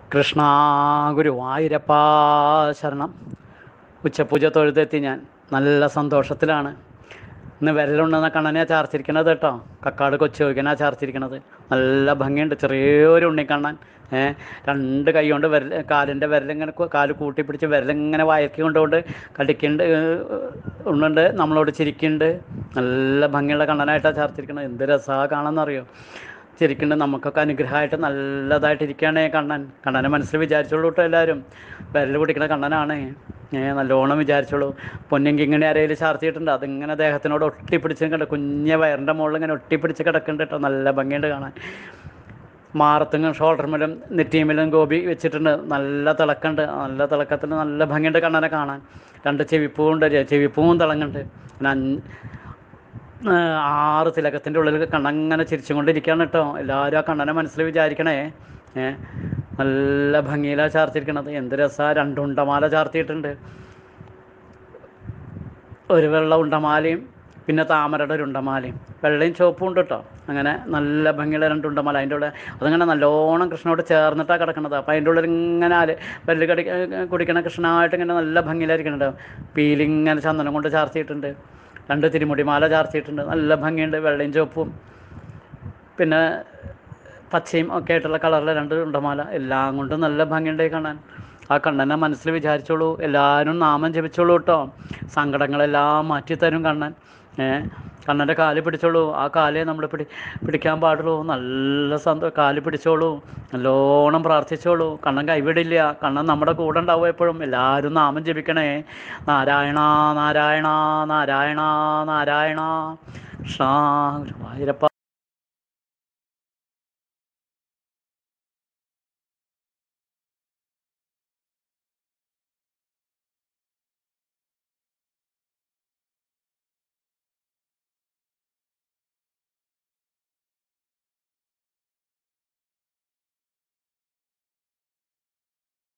കൃഷ്ണ ഗുരുവായൂരപ്പാ ശരണം ഉച്ചപൂജ തൊഴുതെത്തി ഞാൻ നല്ല സന്തോഷത്തിലാണ് ഇന്ന് വിരലുണ്ടെന്ന കണ്ണനെയാ ചാർത്തിരിക്കണത് കേട്ടോ കക്കാട് കൊച്ചു ചോദിക്കനാ ചാർത്തിരിക്കണത് നല്ല ഭംഗിയുണ്ട് ചെറിയൊരു ഉണ്ണിക്കണ്ണൻ ഏ രണ്ട് കൈ കൊണ്ട് വിരൽ കാലിൻ്റെ വിരലിങ്ങനെ കു- കാല് കൂട്ടിപ്പിടിച്ച് വിരലിങ്ങനെ വയക്കി കൊണ്ടുകൊണ്ട് കടിക്കുന്നുണ്ട് ഉണ്ടുണ്ട് നമ്മളോട് ചിരിക്കുന്നുണ്ട് നല്ല ഭംഗിയുള്ള കണ്ണനായിട്ടാണ് ചാർത്തിരിക്കണത് എന്ത് രസമാണ് കാണാമെന്നറിയോ ചിരിക്കുന്നുണ്ട് നമുക്കൊക്കെ അനുഗ്രഹമായിട്ട് നല്ലതായിട്ട് ഇരിക്കുകയാണ് കണ്ണൻ കണ്ണനെ മനസ്സിൽ വിചാരിച്ചോളൂ കേട്ടോ എല്ലാവരും വിരൽ പിടിക്കുന്ന കണ്ണനാണ് ഏ നല്ലോണം വിചാരിച്ചോളൂ പൊന്നെങ്കിൽ ഇങ്ങനെ ആരെങ്കിലും ചാർത്തിയിട്ടുണ്ട് അതിങ്ങനെ ദേഹത്തിനോട് ഒട്ടിപ്പിടിച്ച് കിട കുഞ്ഞ വയറിൻ്റെ മുകളിൽ ഇങ്ങനെ ഒട്ടിപ്പിടിച്ച് കിടക്കുന്നുണ്ട് കേട്ടോ നല്ല ഭംഗിയുണ്ട് കാണാൻ മാറത്തും ഷോൾഡർമേലും നെറ്റിയുമേലും ഗോപി വെച്ചിട്ടുണ്ട് നല്ല തിളക്കമുണ്ട് നല്ല തിളക്കത്തിന് നല്ല ഭംഗിയുണ്ട് കണ്ണനെ കാണാൻ രണ്ട് ചെവിപ്പൂവുണ്ട് ചെവിപ്പൂവും തിളങ്ങുന്നുണ്ട് പിന്നെ അഞ്ച് ആ, ആറ് തിലകത്തിൻ്റെ ഉള്ളിൽ കണ്ണങ്ങനെ ചിരിച്ചും കൊണ്ടിരിക്കുകയാണ് കേട്ടോ എല്ലാവരും ആ കണ്ണനെ മനസ്സിൽ വിചാരിക്കണേ ഏ നല്ല ഭംഗിയിലാണ് ചാർത്തിരിക്കണത് എന്ത് രസമാണ് രണ്ട് ഉണ്ടമാല ചാർത്തിയിട്ടുണ്ട് ഒരു വെള്ള ഉണ്ടമാലയും പിന്നെ താമരയുടെ ഒരു ഉണ്ടമാലയും വെള്ളയും ചുവപ്പും ഉണ്ട് കേട്ടോ അങ്ങനെ നല്ല ഭംഗിയുള്ള രണ്ട് ഉണ്ടമാല അതിൻ്റെ ഉള്ളിൽ അതങ്ങനെ നല്ലോണം കൃഷ്ണനോട് ചേർന്നിട്ടാണ് കിടക്കണത് അപ്പോൾ അതിൻ്റെ ഉള്ളിൽ ഇങ്ങനെ ആല് വെല്ല് കടി കുടിക്കണ കൃഷ്ണനായിട്ട് ഇങ്ങനെ നല്ല ഭംഗിയിലായിരിക്കുന്നുണ്ട് പീലിങ്ങനെ ചന്ദനം കൊണ്ട് ചാർത്തിയിട്ടുണ്ട് രണ്ട് തിരുമുടിമാല ചാർത്തിയിട്ടുണ്ട് നല്ല ഭംഗിയുണ്ട് വെള്ളയും ചുവപ്പും പിന്നെ പച്ചയും ഒക്കെ ആയിട്ടുള്ള കളറിലെ രണ്ട് ഉണ്ടമാല എല്ലാം കൊണ്ടും നല്ല ഭംഗിയുണ്ട് ഈ കാണാൻ ആ കണ്ണനെ മനസ്സിൽ വിചാരിച്ചോളൂ എല്ലാവരും നാമം ജപിച്ചോളൂ കേട്ടോ സങ്കടങ്ങളെല്ലാം മാറ്റിത്തരും കണ്ണൻ ഏ കണ്ണൻ്റെ കാല് പിടിച്ചോളൂ ആ കാലേ നമ്മൾ പിടി പിടിക്കാൻ പാടുള്ളൂ നല്ല സന്തോ കാല് പിടിച്ചോളൂ നല്ലോണം പ്രാർത്ഥിച്ചോളൂ കണ്ണൻ കൈവിടില്ല കണ്ണൻ നമ്മുടെ കൂടെ ഉണ്ടാവും എപ്പോഴും എല്ലാവരും നാമം ജപിക്കണേ നാരായണ നാരായണ നാരായണ നാരായണ കൃഷ്ണ ഗുരുവായൂരപ്പ